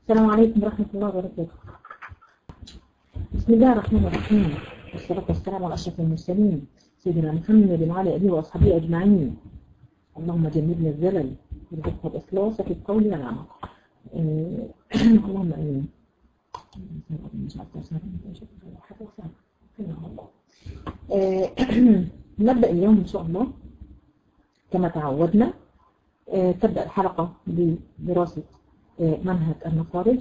السلام عليكم ورحمة الله وبركاته بسم الله الرحمن الرحيم والصلاة والسلام على أشرف المرسلين سيدنا محمد وعلى آله وأصحابه أجمعين اللهم جنبنا الزلل وارزقنا الإخلاص في القول والعمل آه، اللهم آمين آه، نبدأ اليوم إن شاء الله كما تعودنا آه، تبدأ الحلقة بدراسة آه، منهج المخارج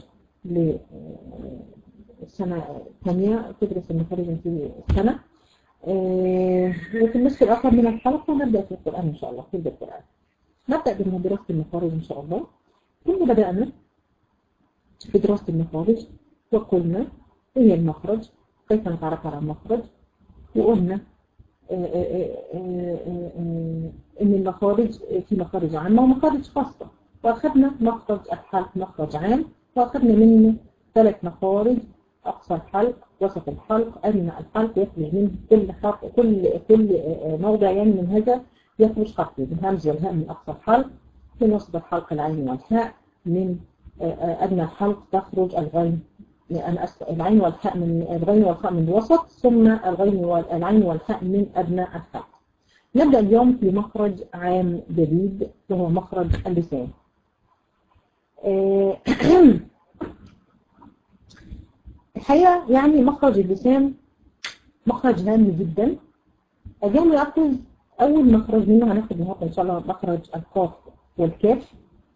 للسنة الثانية تدرس المخارج في السنة آه، وفي النصف الآخر من الحلقة نبدأ في القرآن إن شاء الله في القرآن نبدأ بدراسة المخارج إن شاء الله كنا بدأنا في دراسة المخارج وقلنا إيه هي المخرج كيف نتعرف على المخرج وقلنا آه، آه، آه، آه، آه، إن المخارج في مخارج عامة ومخارج خاصة وأخذنا مخرج الحلق مخرج عام وأخذنا منه ثلاث مخارج أقصى الحلق وسط الحلق أدنى الحلق يخرج منه كل حرف كل كل آه، موضع يعني من هذا يخرج حرف الهمز والهاء من أقصى الحلق من وسط الحلق العين والهاء من آه، آه، أدنى الحلق تخرج الغين أنا أسف العين والحاء من الغين والحاء من الوسط ثم الغين والعين والحاء من أدنى الحلق نبدأ اليوم في مخرج عام جديد وهو مخرج اللسان آه، الحقيقة يعني مخرج اللسان مخرج هام جدا أجل نأخذ أول مخرج منه هناخد النهارده إن شاء الله مخرج القاف والكاف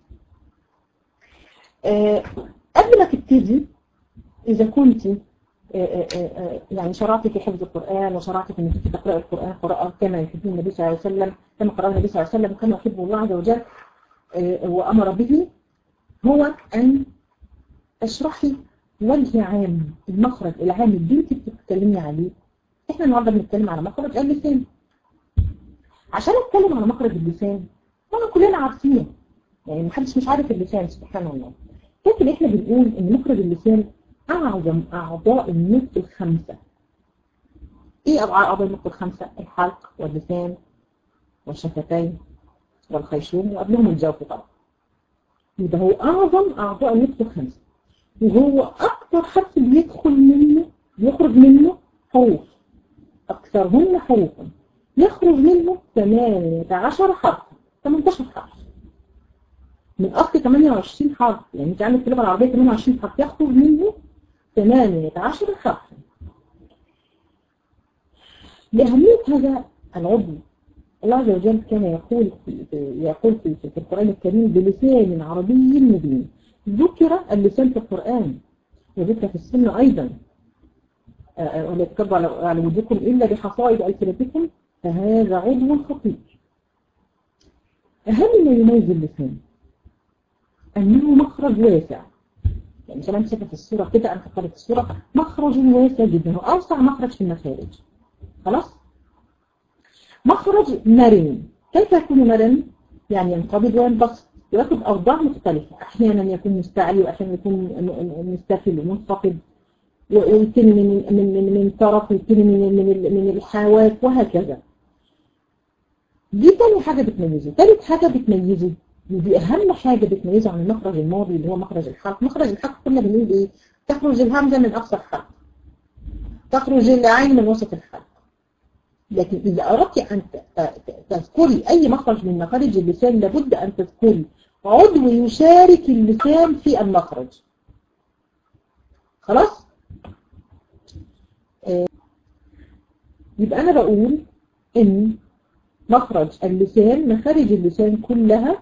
آه، قبل ما تبتدي إذا كنت آه، آه، آه، يعني شرعت في حفظ القرآن وشرعت في أنك تقرأ القرآن قراءة كما يحب النبي صلى الله عليه وسلم كما قرأ النبي صلى الله عليه وسلم وكما يحب الله عز وجل آه، وأمر به هو أن اشرحي وجه عام المخرج العام اللي انت بتتكلمي عليه احنا النهارده بنتكلم على مخرج اللسان عشان اتكلم على مخرج اللسان طبعا كلنا عارفين يعني محدش مش عارف اللسان سبحان الله لكن احنا بنقول ان مخرج اللسان اعظم اعضاء النطق الخمسه ايه اعضاء النطق الخمسه الحلق واللسان والشفتين والخيشوم وقبلهم الجوف طبعا يبقى هو اعظم اعضاء النطق الخمسه وهو اكتر حرف بيدخل منه يخرج منه حروف اكثرهن حروفا يخرج منه 18 حرف 18 حرف من اصل 28 حرف يعني انت عندك اللغه العربيه 28 حرف يخرج منه 18 حرف لأهمية هذا العضو الله عز وجل كان يقول في يقول في, في القرآن الكريم بلسان عربي مبين ذكر اللسان في القرآن وذكر في السنة أيضا آه، آه، ولا يتكبر على على وجوهكم إلا بحصائد ألسنتكم فهذا عضو خطير أهم ما يميز اللسان أنه مخرج واسع يعني زي ما انت شايفه في الصورة كده أنا حطيت في الصورة مخرج واسع جدا وأوسع مخرج في المخارج خلاص مخرج مرن كيف يكون مرن يعني ينقبض وينبسط وياخد أوضاع مختلفة أحيانا يكون مستعلي وأحيانا يكون م- م- مستفل ومنخفض ويمكن من من من من طرف يمكن من من ال- من الحواف وهكذا دي تاني حاجة بتميزه تالت حاجة بتميزه ودي أهم حاجة بتميزه عن المخرج الماضي اللي هو مخرج الحلق مخرج الحلق كنا بنقول إيه تخرج الهمزة من أقصى الحلق تخرج العين من وسط الحلق لكن إذا أردت أن ت- ت- تذكري أي مخرج من مخارج اللسان لابد أن تذكري عضو يشارك اللسان في المخرج خلاص؟ آه، يبقى أنا بقول إن مخرج اللسان مخارج اللسان كلها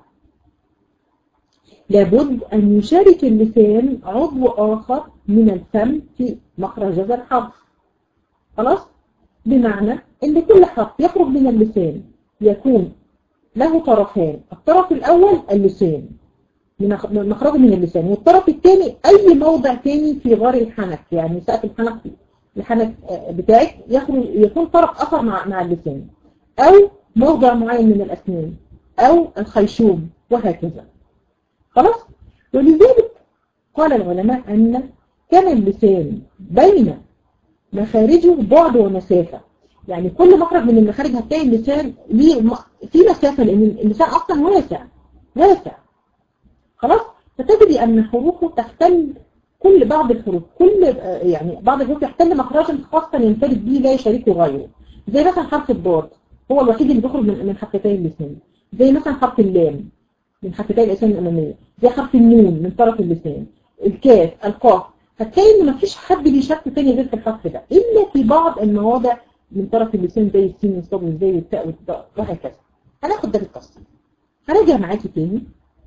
لابد أن يشارك اللسان عضو آخر من الفم في مخرج هذا الحرف خلاص؟ بمعنى ان كل حرف يخرج من اللسان يكون له طرفان الطرف الاول اللسان من مخ- من مخرجه من اللسان والطرف الثاني اي موضع ثاني في غار الحنك يعني سقف الحنك الحنك آه، بتاعك يخرج يكون طرف اخر مع مع اللسان او موضع معين من الاسنان او الخيشوم وهكذا خلاص ولذلك قال العلماء ان كان اللسان بين مخارجه بعد ومسافة يعني كل مخرج من المخارج هتلاقي اللسان ليه م- في مسافة لأن اللسان أصلا واسع واسع خلاص فتجدي أن حروفه تحتل كل بعض الحروف كل يعني بعض الحروف يحتل مخرجا خاصا ينفرد به لا يشاركه غيره زي مثلا حرف الضاد هو الوحيد اللي بيخرج من من حفتي اللسان زي مثلا حرف اللام من حفتي اللسان الأمامية زي حرف النون من طرف اللسان الكاف القاف هتلاقي ان مفيش حد ليه شكل تاني غير في الحرف ده الا في بعض المواضع من طرف اللسان زي السين والصاد والزاي والتاء والطاء وهكذا هناخد ده بالتفصيل هراجع معاكي تاني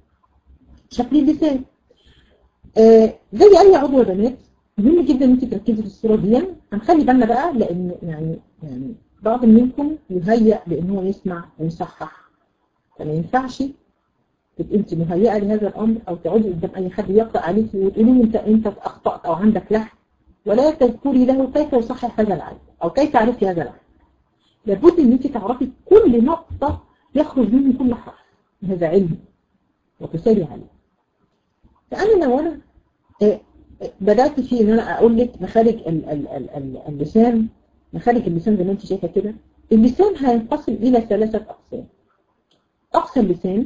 شكل اللسان آه زي اي عضو يا بنات مهم جدا ان انت تركزي في الصوره دي هنخلي بالنا بقى لان يعني يعني بعض منكم يهيأ بان هو يسمع ويصحح فما ينفعش تبقى انت مهيئه لهذا الامر او تقعدي قدام اي حد يقرا عليك وتقولي له انت انت اخطات او عندك لحن ولا تذكري له كيف يصحح هذا العيب او كيف عرفتي هذا العيب لابد ان انت تعرفي كل نقطه يخرج منه كل حرف هذا علم وتسالي عليه فانا لو انا بدات في ان انا اقول لك مخارج ال ال ال ال اللسان مخارج اللسان زي ما انت شايفه كده اللسان هينقسم الى ثلاثه اقسام اقصى اللسان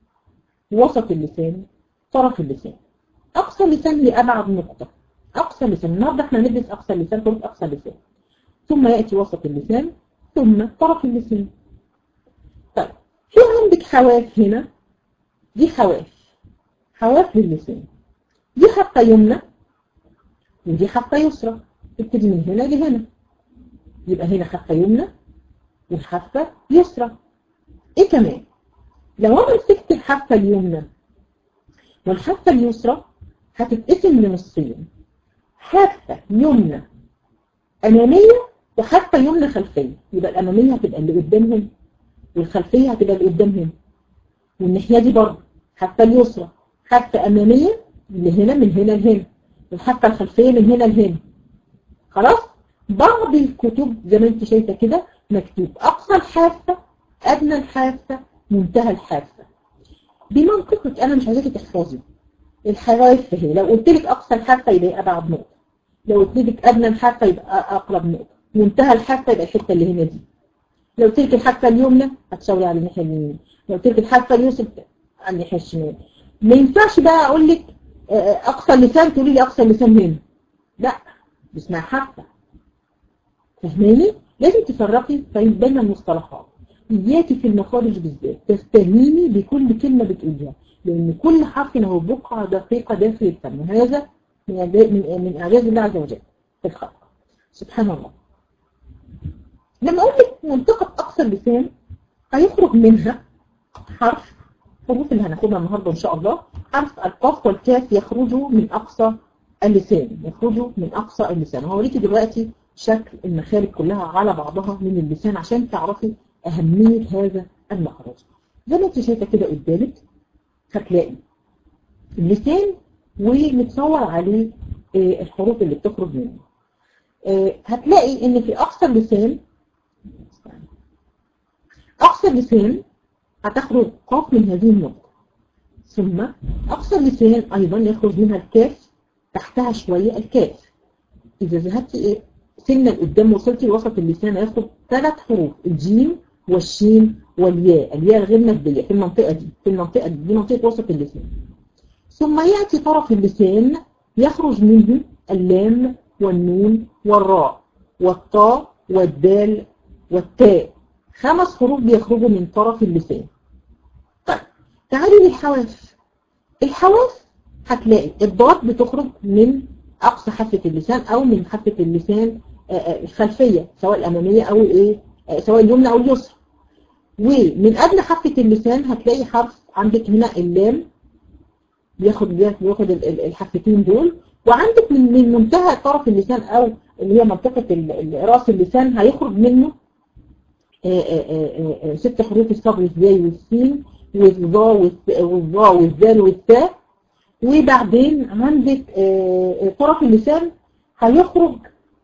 وسط اللسان طرف اللسان أقصى اللسان لأبعد نقطة أقصى اللسان النهارده احنا ندرس أقصى اللسان حروف أقصى اللسان ثم يأتي وسط اللسان ثم طرف اللسان طيب في عندك حواف هنا دي حواف حواف للسان دي حافة يمنى ودي حافة يسرى تبتدي من هنا لهنا يبقى هنا حافة يمنى وحافة يسرى ايه كمان لو انا مسكت الحافة اليمنى والحافة اليسرى هتتقسم لنصين حافة يمنى أمامية وحافة يمنى خلفية يبقى الأمامية هتبقى اللي قدامهم والخلفية هتبقى اللي قدامهم والناحية دي برضه حافة اليسرى حافة أمامية اللي هنا من هنا لهنا والحافة الخلفية من هنا لهنا خلاص بعض الكتب زي ما انت شايفة كده مكتوب أقصى الحافة أدنى الحافة منتهى الحافة بمنطقك أنا مش عايزاكي تحفظي الحواف هي لو قلت لك أقصى الحافة يبقى أبعد نقطة لو قلت لك أدنى الحافة يبقى أقرب نقطة منتهى الحافة يبقى الحتة اللي هنا دي لو قلت لك الحافة اليمنى هتشاوري على الناحية اليمين لو قلت لك الحافة اليسرى على الناحية الشمال ما ينفعش بقى أقول لك أقصى اللسان تقولي لي أقصى اللسان هنا لا دي اسمها حافة فاهماني؟ لازم تفرقي بين المصطلحات إياكي في المخارج بالذات تستهيني بكل كلمة بتقوليها لأن كل حرف له بقعة دقيقة داخل الفم هذا من من من إعجاز الله عز وجل في الخلق سبحان الله لما أقول لك منطقة أقصى اللسان هيخرج منها حرف حروف اللي هناخدها النهاردة إن شاء الله حرف القاف والكاف يخرجوا من أقصى اللسان يخرجوا من أقصى اللسان هوريكي دلوقتي شكل المخارج كلها على بعضها من اللسان عشان تعرفي أهمية هذا المخرج زي ما انت شايفة كده قدامك هتلاقي اللسان ومتصور عليه الحروف اللي بتخرج منه هتلاقي ان في اقصى اللسان اقصى اللسان هتخرج قاف من هذه النقطة ثم اقصى اللسان ايضا يخرج منها الكاف تحتها شوية الكاف اذا ذهبت ايه سنة لقدام وصلتي لوسط اللسان هياخد ثلاث حروف الجيم والشين والياء الياء الغير مادية في المنطقة دي في المنطقة دي دي منطقة وسط اللسان ثم يأتي طرف اللسان يخرج منه اللام والنون والراء والطاء والدال والتاء خمس حروف بيخرجوا من طرف اللسان طيب تعالي للحواف الحواف هتلاقي الضاد بتخرج من أقصى حافة اللسان أو من حافة اللسان الخلفية سواء الأمامية أو الإيه سواء اليمنى أو اليسرى ومن قبل حافة اللسان هتلاقي حرف عندك هنا اللام بياخد بياخد الحافتين دول وعندك من من منتهى طرف اللسان او اللي هي منطقة راس اللسان هيخرج منه ست حروف الصاد والزاي والسين والظا والظا والذال والتاء وبعدين عندك طرف اللسان هيخرج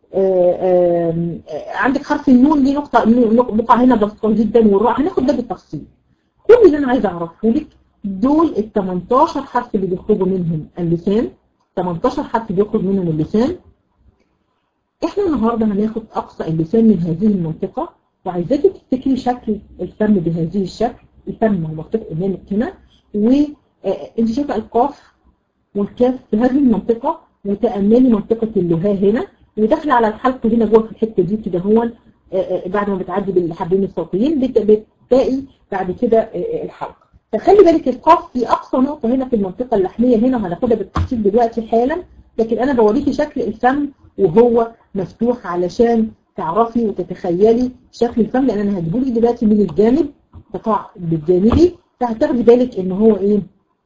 عندك حرف النون دي نقطة بقعة هنا بسيطة جدا والراء هناخد ده بالتفصيل كل اللي انا عايزه اعرفه لك دول ال 18 حرف اللي بيخرجوا منهم اللسان 18 حرف بيخرج منهم اللسان احنا النهارده هناخد اقصى اللسان من هذه المنطقة وعايزاكي تفتكري شكل الفم بهذه الشكل الفم هو مكتوب امامك هنا وانت شايفه القاف والكاف في هذه المنطقة وتأملي منطقة اللهاء هنا وداخله على الحلق هنا جوه في الحتة دي كده هو بعد ما بتعدي بالحبلين الصوتيين بتلاقي بعد كده الحلق فخلي بالك القاف في أقصى نقطة هنا في المنطقة اللحمية هنا وهناخدها بالتفصيل دلوقتي حالا لكن أنا بوريكي شكل الفم وهو مفتوح علشان تعرفي وتتخيلي شكل الفم لأن أنا هجيبولك دلوقتي من الجانب قطاع بالجانبي فهتاخدي بالك إن هو إيه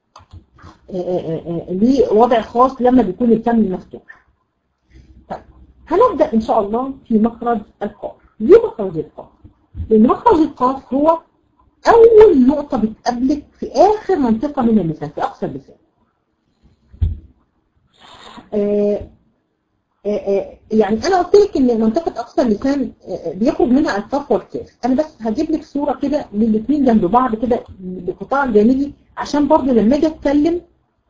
ليه وضع خاص لما بيكون الفم مفتوح طيب هنبدأ إن شاء الله في مخرج القاف ليه مخرج القاف؟ لأن مخرج القاف هو أول نقطة بتقابلك في آخر منطقة من اللسان في أقصى اللسان آآ آآ يعني أنا قلت لك إن منطقة أقصى اللسان بيخرج منها القاف والكاف أنا بس هجيب لك صورة كده للاثنين جنب بعض كده بقطاع جانبي عشان برضه لما أجي أتكلم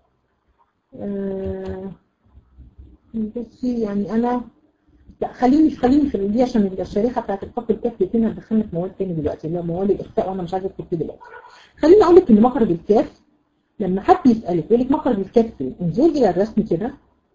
بصي يعني أنا لا خليني خليني في دي عشان الشريحه بتاعت الخط الكاف الاثنين هتدخلنا في مواد تاني دلوقتي اللي هو مواد الاخفاء وانا مش عايزه ادخل دلوقتي. خليني اقول لك ان مخرج الكاف لما حد يسالك يقول لك مخرج الكاف فين؟ انزلي الى الرسم كده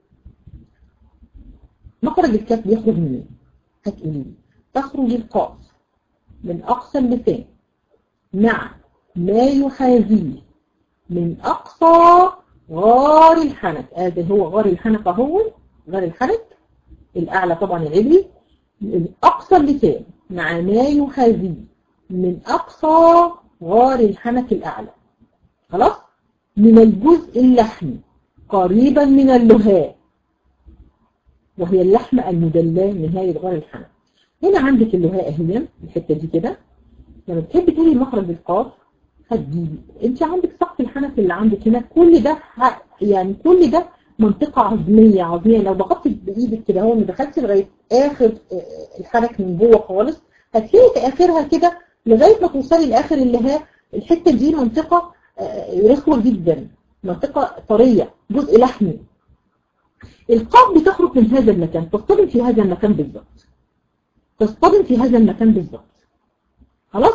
مخرج الكاف بيخرج منين؟ هتقولي لي تخرج القاف من اقصى اللسان مع ما يحاذيه من اقصى غار الحنك هذا هو غار الحنك اهو غار الحنك الأعلى طبعا العلوي من أقصى اللسان مع ما يحاذيه من أقصى غار الحنك الأعلى خلاص من الجزء اللحمي قريبا من اللهاء وهي اللحمة المدلاة من نهاية غار الحنك هنا عندك اللهاء اهي الحتة دي كده لما بتحبي تقولي مخرج القاف هتجيبي انت عندك سقف الحنك اللي عندك هنا كل ده يعني كل ده منطقة عظمية عظمية لو ضغطت بإيدك كده هو ما دخلتش لغاية آخر الحنك من جوه خالص هتلاقي في آخرها كده لغاية ما توصلي لآخر اللهاء الحتة دي منطقة رخوة جدا منطقة طرية جزء لحمي القاف بتخرج من هذا المكان تصطدم في هذا المكان بالظبط تصطدم في هذا المكان بالظبط خلاص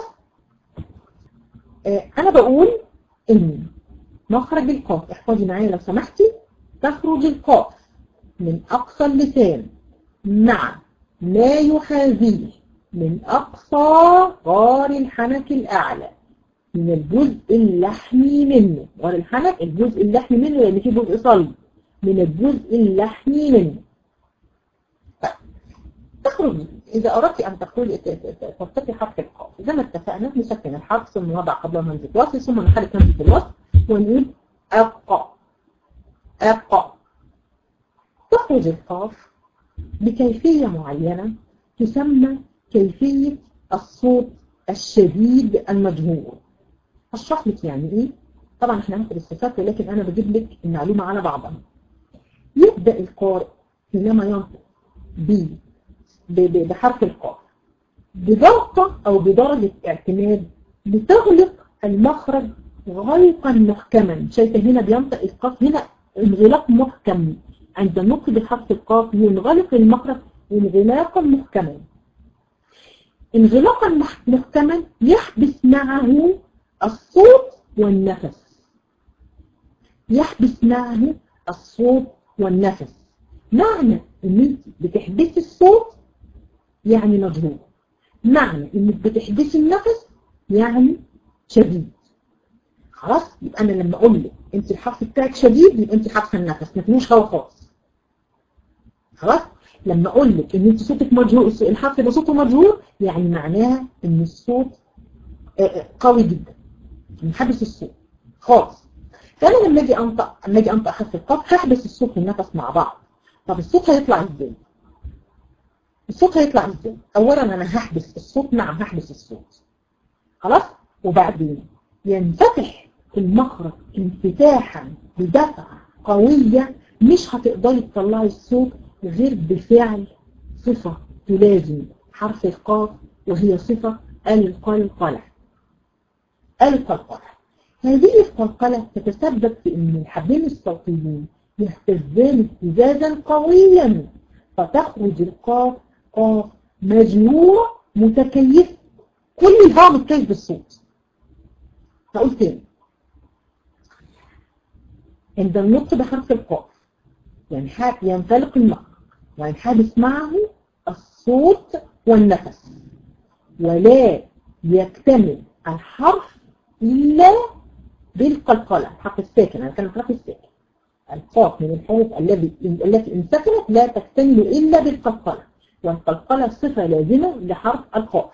آه أنا بقول إن مخرج القاف احفظي معايا لو سمحتي تخرج القاف من أقصى اللسان مع ما يحاذيه من أقصى غار الحنك الأعلى من الجزء اللحمي منه غار الحنك الجزء اللحمي منه لأن فيه جزء صلب من الجزء اللحمي منه تخرج إذا أردت أن تخرج ترتقي حرف القاف زي ما اتفقنا نسكن الحرف ثم نضع قبله همزة وصل ثم نحرك همزة الوصل ونقول أقا أقا تخرج القاف بكيفية معينة تسمى كيفية الصوت الشديد المجهور هشرح لك يعني ايه طبعا احنا هناخد الصفات ولكن انا بجيب لك المعلومة على بعضها يبدأ القارئ حينما ينطق بحرف القاف بضغطة او بدرجة اعتماد بتغلق المخرج غلقا محكما شايفه هنا بينطق القاف هنا انغلاق محكم عند النطق بحرف القاف ينغلق المخرج انغلاقا محكما انغلاقا محكما يحبس معه الصوت والنفس يحبس معه الصوت والنفس معنى ان انت بتحبسي الصوت يعني مجهول معنى انك بتحبسي النفس يعني شديد خلاص يبقى انا لما اقول لك انت الحرف بتاعك شديد يبقى انت حابسه النفس ما فيهوش هوا خالص خلاص لما اقول لك ان انت صوتك مجهور الحرف ده صوته مجهور يعني معناها ان الصوت قوي جدا محبس الصوت خالص فانا لما اجي انطق لما اجي انطق حرف القاف هحبس الصوت والنفس مع بعض طب الصوت هيطلع ازاي الصوت هيطلع ازاي اولا انا هحبس الصوت نعم هحبس الصوت خلاص وبعدين ينفتح المخرج انفتاحا بدفعة قوية مش هتقدري تطلعي الصوت غير بفعل صفة تلازم حرف القاف وهي صفة القلقلة القلقلة هذه القلقلة تتسبب في ان الحبلين الصوتيين يهتزان اهتزازا قويا فتخرج القاف قاف مجموع متكيف كل الهواء متكيف بالصوت هقول تاني عند النطق بحرف القاف يعني حاب ينفلق المخرج يعني حابس معه الصوت والنفس ولا يكتمل الحرف إلا بالقلقلة الحرف الساكن أنا كان الحرف الساكن القاف من الحروف الذي التي إن سكنت لا تكتمل إلا بالقلقلة والقلقلة صفة لازمة لحرف القاف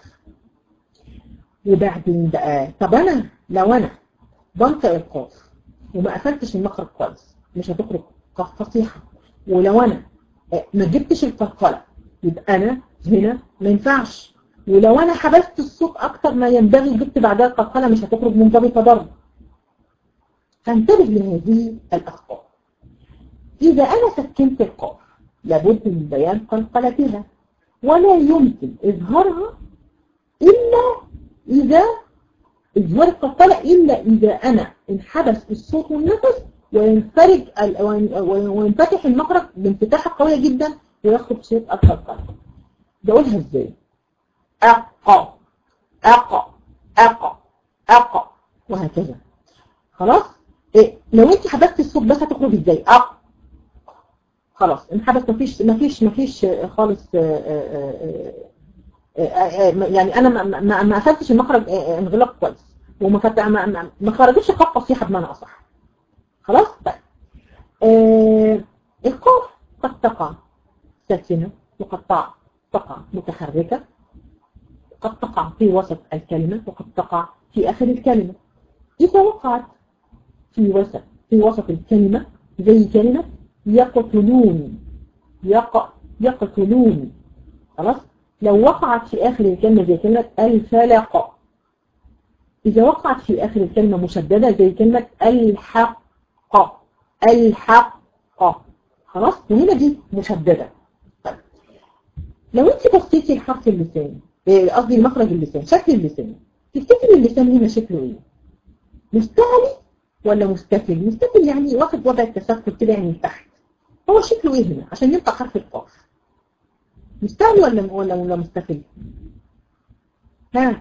وبعدين بقى طب أنا لو أنا بنطق القاف وما قفلتش المخرج كويس مش هتخرج قاف فصيحة ولو أنا ما جبتش القلقلة يبقى أنا هنا ما ينفعش ولو أنا حبست الصوت أكتر ما ينبغي وجبت بعدها القلقلة مش هتخرج منضبطة ضرب فانتبه لهذه الأخطاء إذا أنا سكنت القاف لابد من بيان قلقلتها ولا يمكن إظهارها إلا إذا إظهار القلقلة إلا إذا أنا انحبس الصوت والنفس وينفرج وينفتح المخرج بانفتاحة قوية جدا ويخرج صوت القلقلة بقولها إزاي؟ أقا أقا أقا أقا وهكذا خلاص؟ إيه؟ لو أنت حبست الصوت بس هتخرج إزاي؟ أقا خلاص انحبس مفيش مفيش مفيش خالص آآ آآ يعني انا ما ما ما قفلتش المخرج انغلاق كويس وما فت... ما, ما, ما خرجتش قاف فصيحه بمعنى اصح خلاص طيب آه القاف قد تقع ساكنه وقد تقع تقع متحركه قد تقع في وسط الكلمه وقد تقع في اخر الكلمه اذا وقعت في وسط في وسط الكلمه زي كلمه يقتلون يق... يقتلون خلاص لو وقعت في آخر الكلمة زي كلمة الفلق إذا وقعت في آخر الكلمة مشددة زي كلمة الحق الحق خلاص وهنا دي مشددة طيب. لو انت بصيتي لحرف اللسان قصدي المخرج اللسان شكل اللسان تفتكري اللسان هنا شكله ايه مستعلي ولا مستفل مستفل يعني واخد وضع التسفل كده يعني تحت هو شكله ايه هنا عشان ينطق حرف القاف مستعلي ولا ولا ولا مستفل ها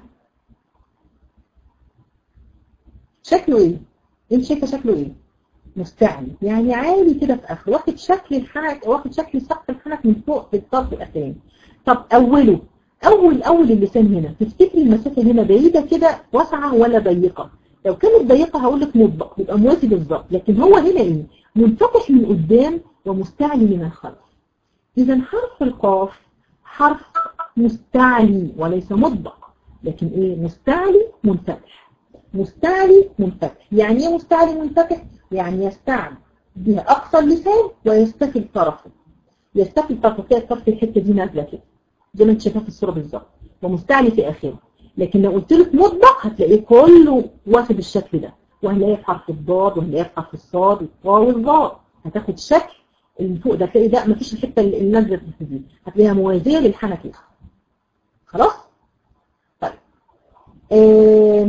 شكله ايه انت شايفه شكله ايه مستعلي يعني عالي كده في اخره واخد شكل الحنك واخد شكل سقف الحنك من فوق في الطرف الاخراني طب اوله اول اول اللسان هنا تفتكري المسافه هنا بعيده كده واسعه ولا ضيقه لو كانت ضيقه هقول لك مطبق يبقى موازي بالظبط لكن هو هنا ايه منفتح من قدام ومستعلي من الخلف اذا حرف القاف حرف مستعلي وليس مطبق لكن ايه مستعلي منفتح مستعلي منفتح يعني ايه مستعلي منفتح يعني يستعلي بها اقصى اللسان ويستفل طرفه يستفل طرفه تلاقي الطرف الحته دي نازله كده زي ما انت شايفها في الصوره بالظبط ومستعلي في اخره لكن لو قلت لك مطبق هتلاقيه كله واخد الشكل ده وهنلاقيه في حرف الضاد وهنلاقيه في حرف الصاد والطاء والظاء هتاخد شكل اللي فوق ده تلاقي ده مفيش الحته اللي نازله دي هتلاقيها موازيه للحنك الاخر خلاص طيب آه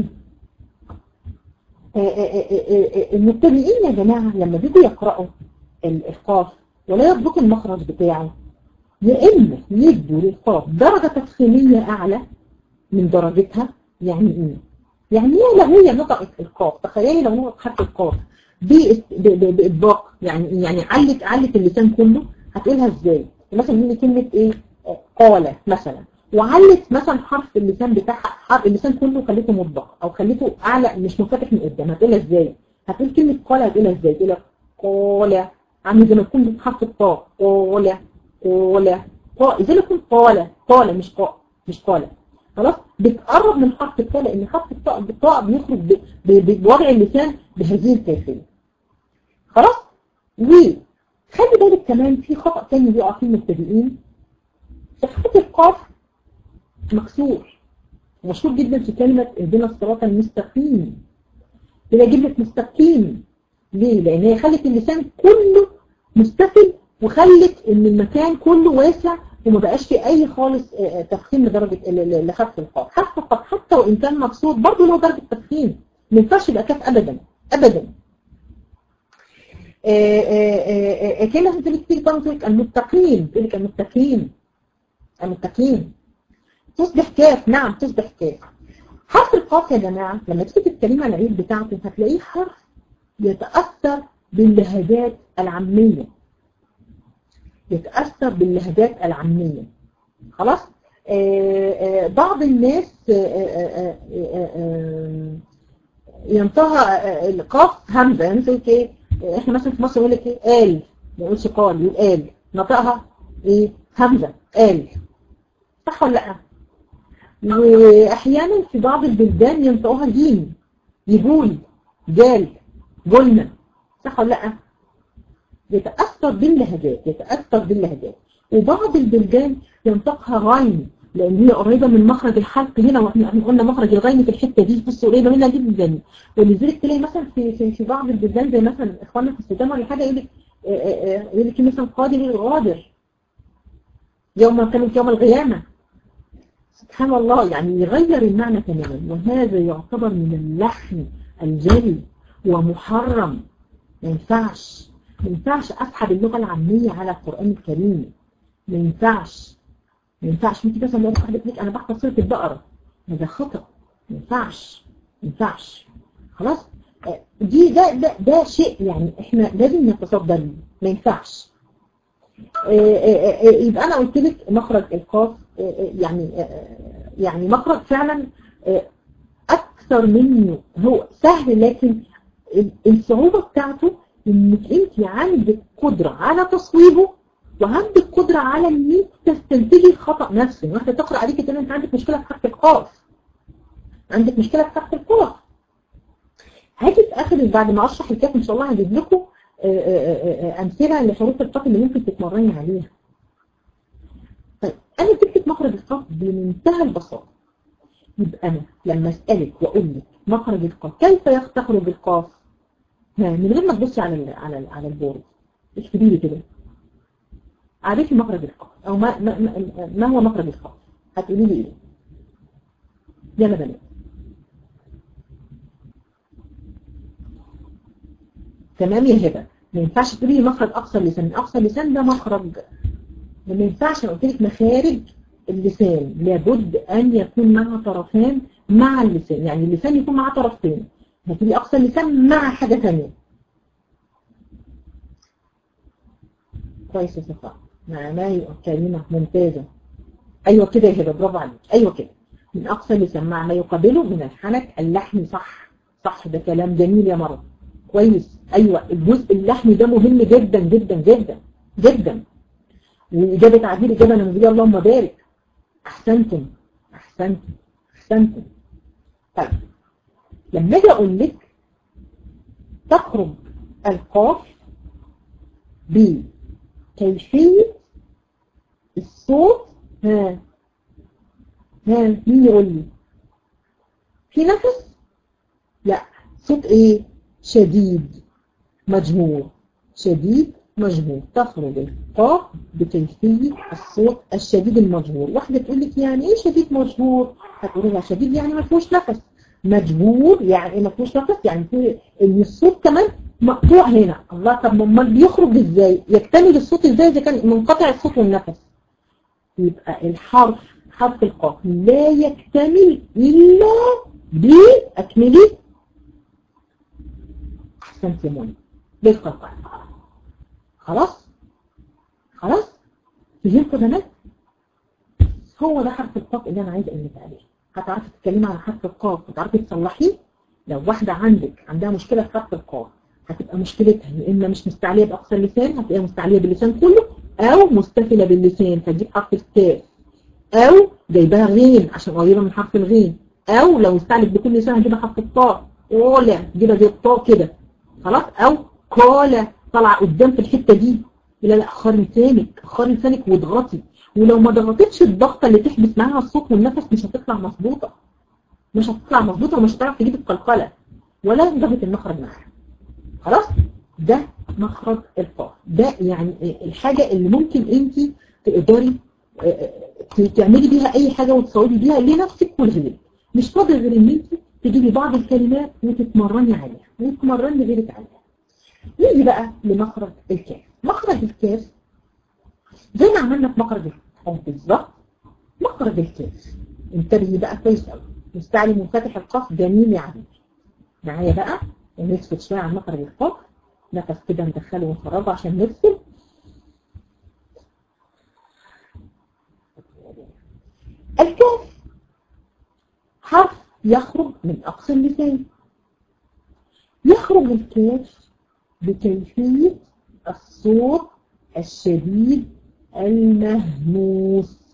المبتدئين يا جماعه لما بيجوا يقراوا القاف ولا يضبطوا المخرج بتاعه يا اما يدوا للقاف درجه تفخيميه اعلى من درجتها يعني ايه؟ يعني ايه لو هي نطقت القاف تخيلي لو نطقت حرف القاف بإطباق يعني يعني علت علت اللسان كله هتقولها ازاي؟ مثلا من كلمة ايه؟ قال مثلا وعلت مثلا حرف اللسان بتاعها حرف اللسان كله خليته مطبق او خليته اعلى مش منفتح من قدام هتقولها ازاي؟ هتقول كلمة قال هتقولها ازاي؟ تقول لك قال عامل زي ما تكون حرف الطاء قال قال قال ازاي يكون قال قال مش قاء مش قال خلاص بتقرب من حرف الطاء لان حرف الطاء بالطاء بيخرج بوضع اللسان بهذه الكيفيه خلاص وخلي بالك كمان في خطأ تاني بيقع فيه المبتدئين في حرف القاف مكسور مشهور جدا في كلمة اهدنا الصراط المستقيم تلاقي جملة مستقيم ليه؟ لأن هي خلت اللسان كله مستفل وخلت ان المكان كله واسع وما بقاش في اي خالص تفخيم لدرجه لخف القاف حرف القاف حتى وان كان مبسوط برضه له درجه تفخيم ما ينفعش يبقى كاف ابدا ابدا كلمه بتقول كتير برضه تقول لك المتقين تقول لك المتقين المتقين تصبح كاف نعم تصبح كاف حرف القاف يا جماعه لما تيجي الكلمه العيد بتاعته هتلاقيه حرف يتاثر باللهجات العامية يتأثر باللهجات العامية خلاص آه آه بعض الناس آه ينطقها القاف همزة يعني زي ايه احنا مثلا في مصر يقول لك ايه قال ما يقولش قال يقول قال نطقها ايه همزة قال صح ولا لا واحيانا في بعض البلدان ينطقوها جيم يقول جال قلنا صح ولا لا يتأثر باللهجات يتأثر باللهجات وبعض البلدان ينطقها غين لان هي قريبة من مخرج الحلق هنا واحنا قلنا مخرج الغين في الحتة دي بس قريبة منها جدا ولذلك تلاقي مثلا في في في بعض البلدان زي مثلا اخواننا في السودان ولا حاجة يقول لك يقول لك مثلا قادر الغادر يوم كانت يوم القيامة سبحان الله يعني يغير المعنى تماما وهذا يعتبر من اللحن الجلي ومحرم ما ينفعش ما ينفعش اسحب اللغة العامية على القرآن الكريم ما ينفعش ما ينفعش انت مثلا لو واحدة لك انا بحفظ سورة البقرة هذا خطأ ما ينفعش ما ينفعش خلاص دي ده ده ده شيء يعني احنا لازم نتصدى له ما ينفعش يبقى انا قلت لك مخرج القاف يعني يعني مخرج فعلا اكثر منه هو سهل لكن الصعوبة بتاعته انك انت عندك قدرة على تصويبه وعندك قدرة على انك تستنتجي الخطأ نفسه واحدة تقرأ عليك تقول انت عندك مشكلة في حرف القاف عندك مشكلة في حرف القاف هاجي في اخر بعد ما اشرح الكاف ان شاء الله هجيب لكم امثلة لحروف القاف اللي ممكن تتمرني عليها طيب انا جبت مخرج القاف بمنتهى البساطة يبقى انا لما اسالك واقول لك مخرج القاف كيف يخرج القاف من غير ما تبصي على ال على ال على البورد اكتبي لي كده عرفي مخرج القاف او ما, ما, ما, ما هو مخرج القاف هتقولي لي ايه يلا بنات تمام يا هبه ما ينفعش تقولي لي مخرج اقصى اللسان اقصى اللسان ده مخرج ما ينفعش انا قلت لك مخارج اللسان لابد ان يكون معها طرفان مع اللسان يعني اللسان يكون معاه طرفين هتقولي اقصى اللسان مع حاجه ثانيه كويس يا صفاء معناه كلمة ممتازة أيوة كده يا هبة برافو عليك أيوة كده من أقصى اللسان مع ما يقابله من الحنك اللحمي صح صح ده كلام جميل يا مرة كويس أيوة الجزء اللحمي ده مهم جدا جدا جدا جدا وإجابة عديل إجابة نموذجية اللهم بارك أحسنتم أحسنتم أحسنتم طيب لما أجي أقول لك تخرج القاف بكيفية الصوت ها ها مين يقول لي في نفس لا صوت ايه شديد مجمور شديد مجمور تخرج القاف بكيفية الصوت الشديد المجهور واحدة تقول لك يعني ايه شديد مجهور هتقول لها شديد يعني ما فيهوش نفس مجهور يعني ايه ما فيهوش نفس يعني في ان الصوت كمان مقطوع هنا الله طب امال بيخرج ازاي يكتمل الصوت ازاي اذا كان منقطع الصوت والنفس يبقى الحرف حرف القاف لا يكتمل الا باكمله احسنت يا منى بالقطع خلاص خلاص فهمتوا يا بنات هو ده حرف القاف اللي انا عايزه اقول لك عليه هتعرفي تتكلمي على حرف القاف وتعرفي تصلحيه لو واحده عندك عندها مشكله في حرف القاف هتبقى مشكلتها يا اما مش مستعليه باقصى اللسان هتبقى مستعليه باللسان كله او مستفله باللسان فتجيب حرف الكاف او جايباها غين عشان قريبه من حرف الغين او لو استعلت بكل لسان هتجيبها حرف الطاء طالع تجيبها زي الطاء كده خلاص او قال طالعه قدام في الحته دي لا لا اخري لسانك اخري لسانك واضغطي ولو ما ضغطتش الضغطه اللي تحبس معاها الصوت والنفس مش هتطلع مظبوطه مش هتطلع مظبوطه ومش هتعرف تجيب القلقله ولا تضغط المخرج معاها خلاص ده مخرج القاف ده يعني الحاجه اللي ممكن انت تقدري تعملي بيها اي حاجه وتصوري بيها لنفسك ولغيرك مش فاضل غير ان انت تجيبي بعض الكلمات وتتمرني عليها وتتمرني غيرك عليها نيجي بقى لمخرج الكاف مخرج الكاف زي ما عملنا في مخرج الحب بالظبط مخرج الكاف انتبهي بقى كويس قوي مستعلي منفتح القاف جميل يا عبيد معايا بقى ونسكت شويه عن مخرج القاف نفس كده ندخله ونخرجه عشان نفصل الكاف حرف يخرج من أقصى اللسان يخرج الكاف بكيفية الصوت الشديد المهموس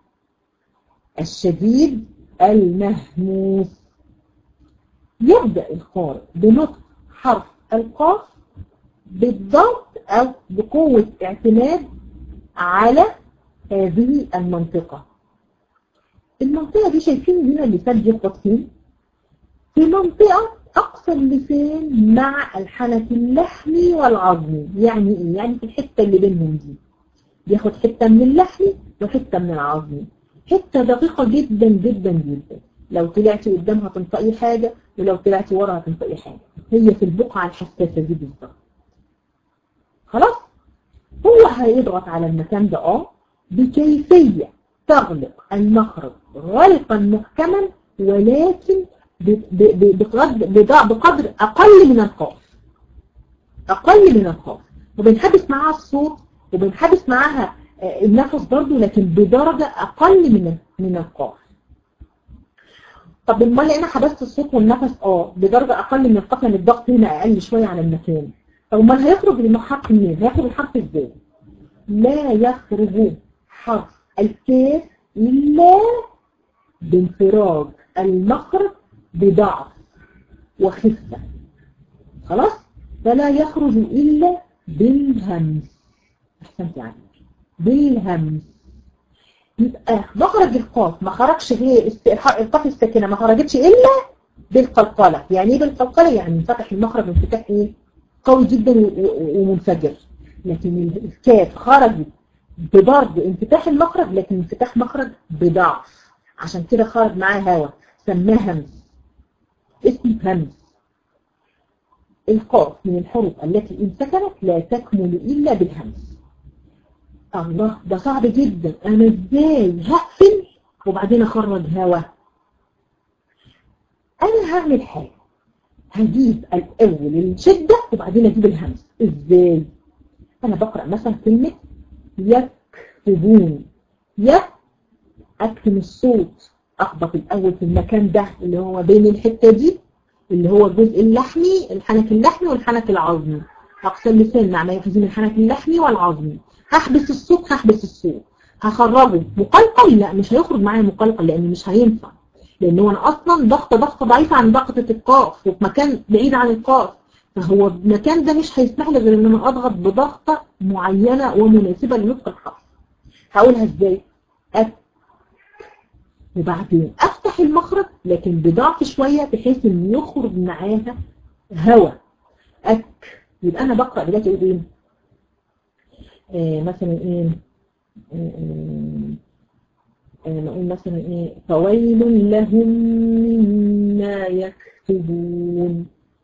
الشديد المهموس يبدأ القارئ بنطق حرف القاف بالضغط أو بقوة اعتماد على هذه المنطقة المنطقة دي شايفين هنا اللسان بيخبط فين؟ في منطقة أقصى اللسان مع الحنك اللحمي والعظمي يعني إيه؟ يعني في الحتة اللي بينهم دي بياخد حتة من اللحمي وحتة من العظمي حتة دقيقة جدا جدا جدا لو طلعتي قدامها تنطقي حاجة ولو طلعتي وراها تنطقي حاجة هي في البقعة الحساسة دي بالظبط خلاص هو هيضغط على المكان ده اه بكيفية تغلق المخرج غلقا محكما ولكن بقدر أقل من القاف أقل من القاف وبنحبس معاها الصوت وبنحبس معاها النفس برضو لكن بدرجة أقل من من القاف طب امال انا حبست الصوت والنفس اه بدرجة أقل من القاف لأن الضغط هنا أقل شوية على المكان طب امال هيخرج الحرف منين؟ هيخرج الحرف ازاي؟ لا يخرج حرف الكاف إلا بانفراج المخرج بضعف وخفة خلاص فلا يخرج إلا بالهمس أحسنت يعني بالهمس يبقى مخرج القاف ما خرجش غير القاف الساكنة ما خرجتش إلا بالقلقلة يعني ايه بالقلقلة يعني فتح المخرج انفتاح ايه قوي جدا ومنفجر لكن الكاف خرجت بضرب انفتاح المخرج لكن انفتاح مخرج بضعف عشان كده خرج معاه هواء سماه همس اسم همس القاف من الحروف التي إن سكنت لا تكمل إلا بالهمس الله ده صعب جدا أنا إزاي هقفل وبعدين أخرج هوا أنا هعمل حاجة هجيب الأول الشدة وبعدين أجيب الهمس إزاي أنا بقرأ مثلا كلمة يكتبون يك أكتم الصوت أخبط الأول في المكان ده اللي هو بين الحتة دي اللي هو الجزء اللحمي الحنك اللحمي والحنك العظمي أقصى اللسان مع ما يحزم الحنك اللحمي والعظمي هحبس الصوت هحبس الصوت هخرجه مقلقل لا مش هيخرج معايا مقلقل لأن مش هينفع لأن هو أنا أصلا ضغطة ضغطة ضعيفة عن ضغطة القاف وفي مكان بعيد عن القاف فهو المكان ده مش هيسمح لي غير ان انا اضغط بضغطة معينة ومناسبة لنطق الحرف هقولها ازاي أك وبعدين افتح المخرج لكن بضعف شوية بحيث ان يخرج معاها هواء أك يبقى انا بقرأ دلوقتي اقول ايه آه مثلا ايه نقول مثلا ايه فويل لهم مما يكتبون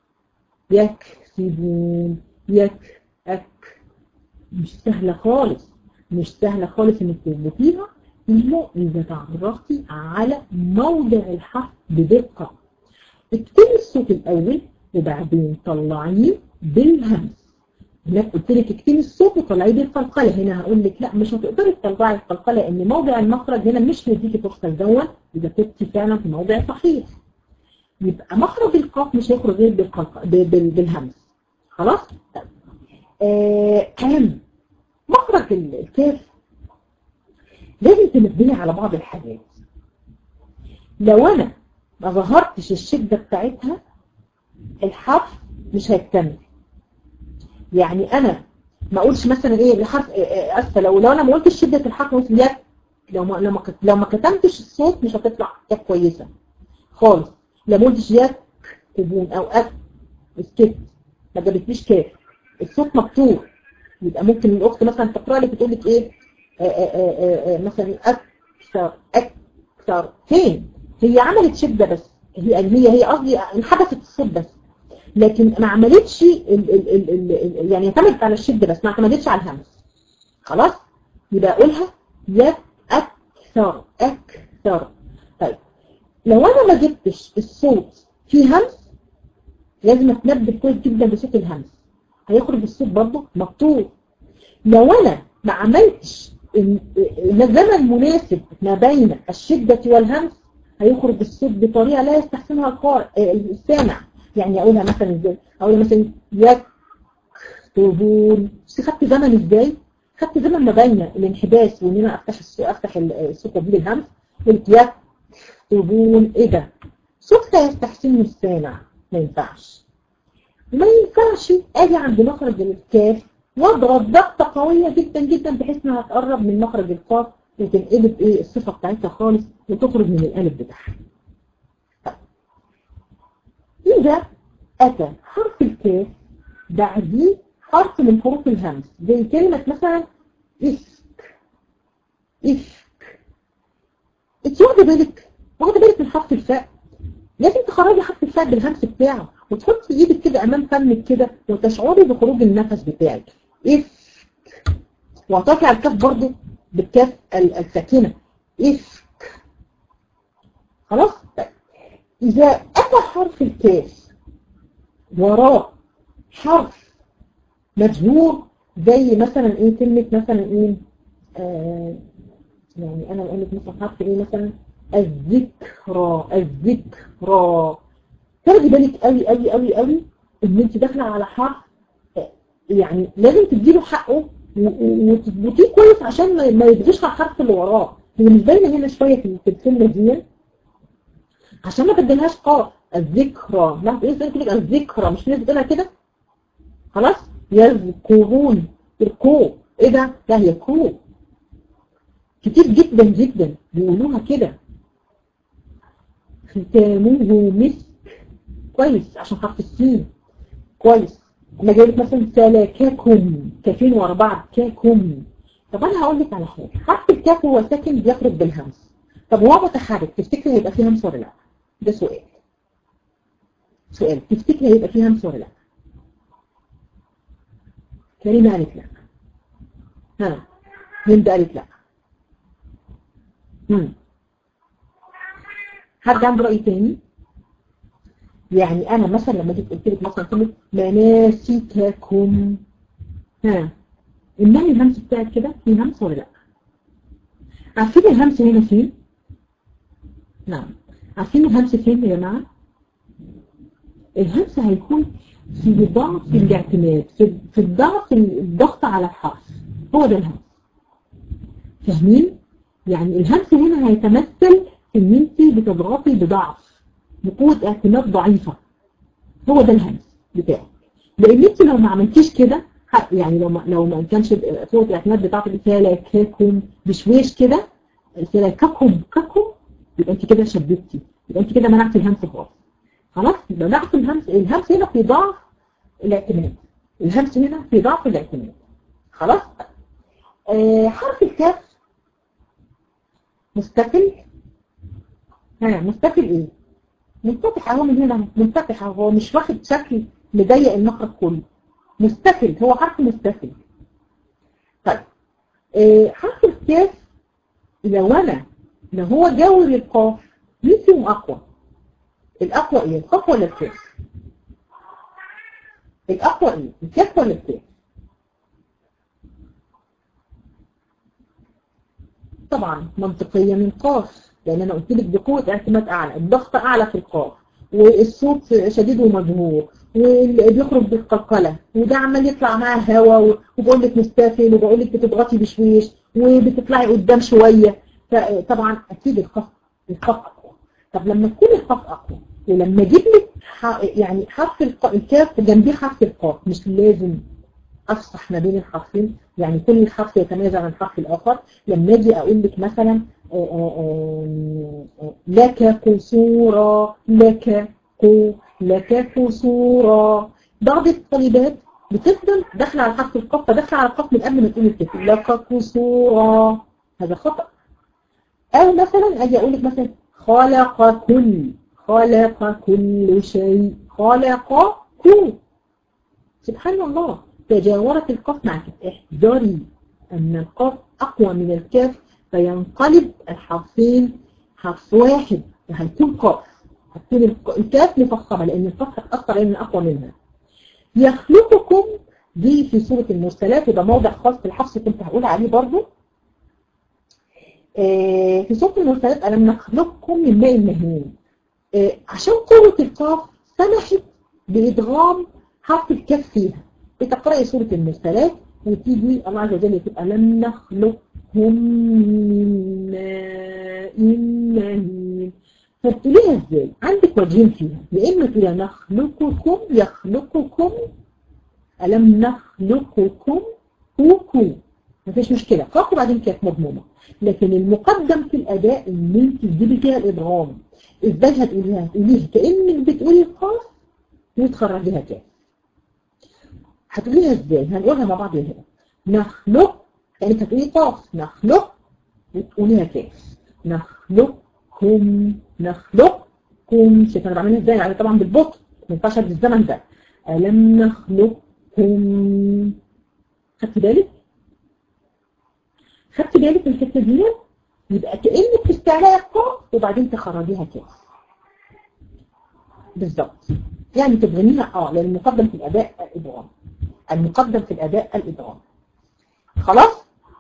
يكسبون يك أك مش سهلة خالص مش سهلة خالص انك تثبتيها إلا إذا تعرفتي على موضع الحرف بدقة اكتبي الصوت الأول وبعدين طلعيه بالهمس هناك قلت لك اكتبي الصوت وطلعيه بالقلقلة هنا هقول لك لا مش هتقدري تطلعي القلقلة لأن موضع المخرج هنا مش هيديكي فرصة لدون إذا كنتي فعلا في موضع صحيح يبقى مخرج القاف مش هيخرج غير بالهمس خلاص طيب آه مخرج الكاف لازم تنبهي على بعض الحاجات لو انا ما ظهرتش الشدة بتاعتها الحرف مش هيكتمل يعني انا ما اقولش مثلا ايه الحرف اسفه لو لو انا ما قلتش شدة الحرف قلت يك لو ما لو ما لو ما كتمتش الصوت مش هتطلع يك كويسه خالص لا ما قلتش يك تبون او اك اسكت ما جابتليش كاف الصوت مكتوب يبقى ممكن الاخت مثلا تقرا لك بتقول لك ايه آآ آآ آآ مثلا اكثر اكثر فين هي عملت شده بس هي هي هي قصدي انحدثت الصوت بس لكن ما عملتش ال ال ال ال ال يعني اعتمدت على الشده بس ما اعتمدتش على الهمس خلاص يبقى اقولها يا اكثر اكثر طيب لو انا ما جبتش الصوت فيه همس لازم اتنبه كويس جدا بصوت الهمس هيخرج الصوت برضه مقطوع لو انا ما عملتش الزمن مناسب ما بين الشدة والهمس هيخرج الصوت بطريقة لا يستحسنها القارئ السامع يعني اقولها مثلا ازاي اقولها مثلا يكتبون بس خدت زمن ازاي خدت زمن ما بين الانحباس وان انا افتح الصوت افتح الصوت دي بالهمس قلت يكتبون ايه ده صوت لا يستحسنه السامع ما ينفعش ما ينفعش اجي عند مخرج الكاف واضغط ضغطه قويه جدا جدا بحيث انها تقرب من مخرج القاف وتنقلب ايه الصفه بتاعتها خالص وتخرج من القالب بتاعها إذا أتى حرف الكاف بعديه حرف من حروف الهمس زي كلمة مثلا إفك إفك انت واخدة بالك واخدة بالك من حرف الفاء لازم تخرجي حرف الفاء بالهمس بتاعه وتحطي ايدك كده امام فمك كده وتشعري بخروج النفس بتاعك إفك وهتقفي على الكاف برضه بالكاف الساكنة إفك خلاص إذا أتى حرف الكاف وراء حرف مجهور زي مثلا إيه كلمة مثلا إيه آه يعني أنا بقول لك مثلا حرف إيه مثلا الذكرى الذكرى تاخدي بالك قوي قوي قوي قوي إن أنت داخلة على حرف يعني لازم تديله حقه وتظبطيه كويس عشان ما يبغيش على الحرف اللي وراه هي مش باينه هنا شويه في الكلمه دي عشان ما بدلهاش قاف الذكرى لا ايه زي كده الذكرى مش لازم تقولها كده خلاص يذكرون الكو ايه ده لا هي كو كتير جدا جدا بيقولوها كده ختامه مسك كويس عشان حرف السين كويس انا جايب مثلا سلككم كافين ورا بعض كاكم طب انا هقول لك على حاجه حرف الكاف هو ساكن بيخرج بالهمس طب هو متحرك تفتكري هيبقى فيه همس ولا لا ده سؤال سؤال تفتكري هيبقى فيه همس ولا لا كريمه قالت لا ها هند قالت لا امم حد عنده راي تاني يعني انا مثلا لما جيت قلت لك مثلا كلمه مناسككم ها المعنى الهمس بتاعك كده في همس ولا لا عارفين الهمس هنا فين نعم عارفين الهمس فين يا جماعه الهمس هيكون في ضعف الاعتماد في, في الضعف الضغط على الحرف هو ده الهمس فاهمين يعني الهمس هنا هيتمثل في ان انت بتضغطي بضعف بقوة اعتماد ضعيفة هو ده الهمس بتاعك لان انت لو ما عملتيش كده يعني لو ما لو ما كانش قوة الاعتماد بتاعتك سلككم بشويش كده سلككم ككم يبقى انت كده شددتي يبقى انت كده منعتي الهمس خالص خلاص يبقى منعت الهمس الهمس هنا في ضعف الاعتماد الهمس هنا في ضعف الاعتماد خلاص آه حرف الكاف مستقل ها مستقل ايه منفتح اهو من هنا منفتح هو مش واخد شكل مضيق المخرج كله مستقل هو حرف مستقل طيب آه حرف الكاف لو انا لو هو جاور القاف مين فيهم اقوى الاقوى ايه القاف ولا الكاف الاقوى ايه الكاف ولا الكاف طبعا منطقيا من قاف لان انا قلت لك بقوه اعتماد اعلى الضغط اعلى في القاف والصوت شديد ومجهور وبيخرج بالقلقله وده عمال يطلع معاه هواء وبقول لك مستافل وبقول لك بتضغطي بشويش وبتطلعي قدام شويه فطبعا اكيد القاف القاف اقوى طب لما تكون القاف اقوى ولما اجيب لك يعني حرف الكاف جنبيه حرف القاف مش لازم افصح ما بين الحرفين يعني كل حرف يتميز عن الحرف الاخر لما اجي اقول لك مثلا لك قصورا لك قو لك قصورا بعض الطالبات بتفضل داخله على حرف القاف فداخله على القاف من قبل ما تقول الكلمه لك قصورا هذا خطا او مثلا اجي اقول لك مثلا خلق كل خلق كل شيء خلق كل سبحان الله تجاورت القاف معك احذري أن القاف أقوى من الكاف فينقلب الحرفين حرف واحد هيكون قاف هتكون الكاف مفخمة لأن القاف هتأثر لأن أقوى منها يخلقكم دي في سورة المرسلات وده موضع خاص في الحفص كنت هقول عليه برضو آه في سورة المرسلات ألم نخلقكم من ماء مهين آه عشان قوة القاف سمحت بإدغام حرف الكاف فيها بتقرأي سورة المرسلات وتيجي الله عز وجل يقول ألم نخلقكم من ماء مهين فبتقوليها ازاي؟ عندك وجهين فيها يا اما تقوليها نخلقكم يخلقكم ألم نخلقكم كوكو مفيش مشكلة قاف وبعدين كاف مضمومة لكن المقدم في الأداء إن أنت تجيبي فيها الإدغام إزاي هتقوليها؟ هتقوليها كأنك بتقولي قاف وتخرجيها كاف هتقوليها ازاي؟ هنقولها مع بعض هنا نخلق يعني هتقولي قاف نخلق وتقوليها كاف نخلقكم نخلقكم شايف انا بعملها ازاي؟ يعني طبعا بالبطء ما ينفعش بالزمن ده ألم نخلقكم خدت بالك؟ خدت بالك من الحته دي؟ يبقى كأنك تستعلقي القاف وبعدين تخرجيها كده بالظبط يعني تبغنيها اه لان المقدم في الاداء الادغام المقدم في الاداء الادغام خلاص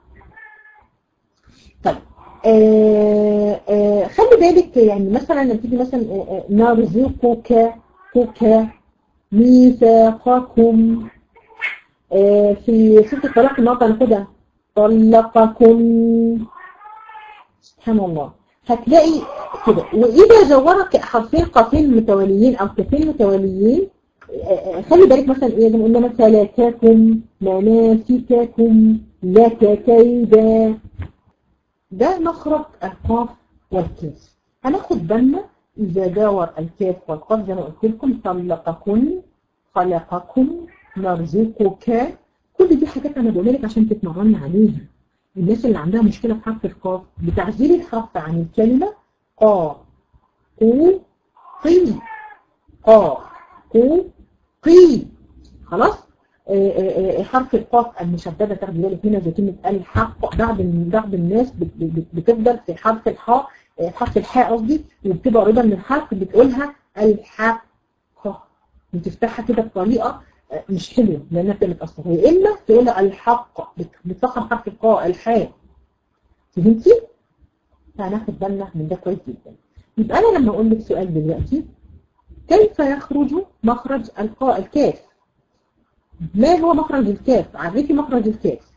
طيب آه آه خلي بالك يعني مثلا لما تيجي مثلا آه نرزقك كوكا ميثاقكم آه في سورة الطلاق النقطة ناخدها طلقكم سبحان الله هتلاقي كده وإذا جورك حرفين قافين متواليين أو كافين متواليين آه خلي بالك مثلا إيه زي ما قلنا مثلا لككم مناسككم لك كيدا ده مخرج القاف والكاف هناخد بالنا إذا جاور الكاف والقاف زي ما قلت لكم طلقكن خلقكم نرزقك كل دي حاجات أنا بقولها لك عشان تتمرني عليها الناس اللي عندها مشكلة في حرف القاف بتعزيل الحرف عن الكلمة قا قو قي قا قو قي خلاص آآ آآ حرف القاف المشددة تاخدي بالك هنا زي كلمة الحق بعض بعض الناس بتفضل في حرف الحاء حرف الحاء قصدي وبتبقى قريبة من الحرف بتقولها الحق بتفتحها كده بطريقة مش حلوة لأنها بتبقى متأثرة يا إما تقولها الحق بتفخم حرف القاء الحاء فهمتي؟ فهناخد بالنا من ده كويس جدا يبقى أنا لما أقول لك سؤال دلوقتي كيف يخرج مخرج القاء الكاف؟ ما هو مخرج الكاف؟ عرفي مخرج الكاف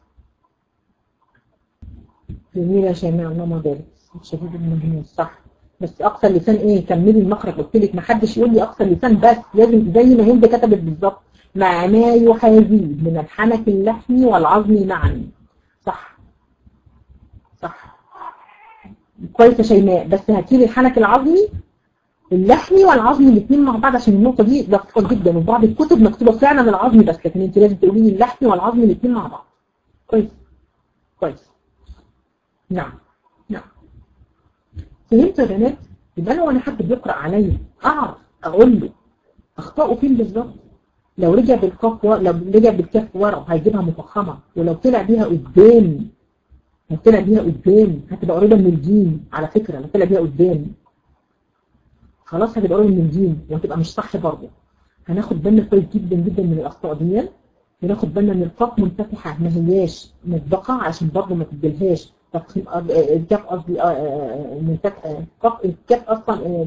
جميل يا شيماء اللهم بارك شديد المهم صح بس اقصى اللسان ايه كملي المخرج قلت لك ما حدش يقول لي اقصى اللسان بس لازم زي ما هند كتبت بالظبط مع ما يحاذيه من الحنك اللحمي والعظمي معا صح صح كويس يا شيماء بس هاتيلي الحنك العظمي اللحمي والعظمي الاثنين مع بعض عشان النقطه دي دقيقه جدا وفي بعض الكتب مكتوبه فعلا العظمي بس لكن انت لازم تقولي لي اللحمي والعظمي الاثنين مع بعض كويس كويس نعم نعم فهمت يا بنات يبقى انا وانا حد بيقرا عليا اعرف اقول له اخطائه فين بالظبط لو رجع بالكاف و... لو رجع بالكاف ورا هيجيبها مفخمه ولو طلع بيها قدام لو طلع بيها قدام هتبقى قريبه من الجيم على فكره لو طلع بيها قدام خلاص هتبقى قريبه من الجيم وهتبقى مش صح برضه هناخد بالنا كويس جدا جدا من الاخطاء دي وناخد بالنا ان القاف منفتحه ما هياش مطبقه عشان برضه ما تديلهاش تفخيم الكاف قصدي منفتح القاف الكاف اصلا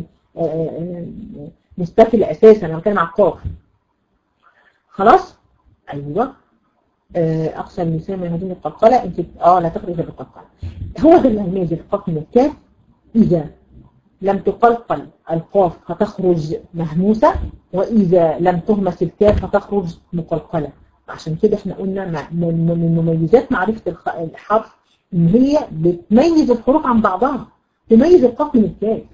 مستفل اساسا انا بتكلم على القاف خلاص ايوه اقصى اللسان من هذه القلقله انت اه لا تخرج بالقلقله هو ده اللي هيميز القاف من الكاف اذا لم تقلقل القاف فتخرج مهموسه واذا لم تهمس الكاف فتخرج مقلقله عشان كده احنا قلنا من مميزات معرفه الحرف ان هي بتميز الحروف عن بعضها تميز القاف من الكاف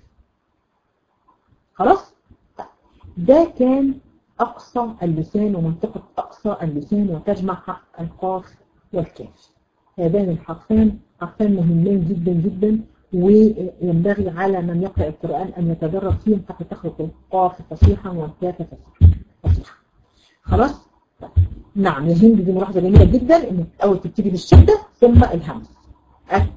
خلاص ده كان أقصى اللسان ومنطقة أقصى اللسان وتجمع حرف القاف والكاف هذان الحرفان حرفان مهمين جدا جدا وينبغي على من يقرأ القرآن أن يتدرب فيهم حتى تخرج القاف فصيحا والكاف فصيحا خلاص؟ نعم يا هند دي ملاحظة جميلة جدا انك اول تبتدي بالشدة ثم الهمس أك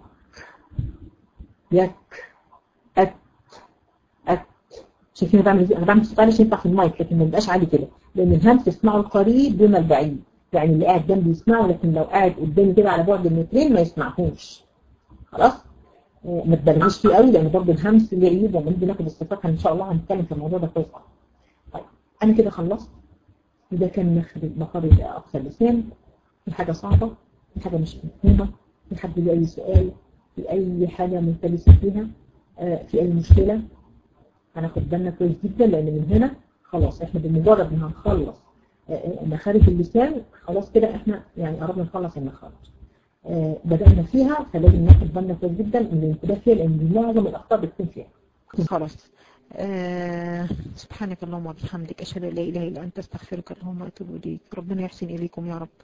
يك أك أك شايفين انا بعمل ازاي انا بعمل صوت عالي عشان ينفع في المايك لكن ما يبقاش عالي كده لان الهمس تسمعه القريب دون البعيد يعني اللي قاعد جنبي يسمعه لكن لو قاعد قدامي كده على بعد المترين ما يسمعهوش خلاص آه، ما تبالغوش فيه قوي لان برضه الهمس ليه عيوب وما نيجي ناخد الصفات ان شاء الله هنتكلم في الموضوع ده كويس قوي طيب انا كده خلصت وده كان مخرج مخارج اقصى اللسان في حاجه صعبه في حاجه مش مفهومه في حد ليه اي سؤال في اي حاجه ملتبسه فيها آه، في اي مشكله هناخد بالنا كويس جدا لان من هنا خلاص احنا بمجرد ما هنخلص آه، آه، مخارج اللسان خلاص كده احنا يعني قربنا نخلص المخارج آه، بدأنا فيها فلازم ناخد بالنا كويس جدا من الانتباه فيها لان معظم الاخطاء بتكون فيها خلاص آه سبحانك اللهم وبحمدك اشهد ان لا اله الا انت استغفرك اللهم واتوب اليك ربنا يحسن اليكم يا رب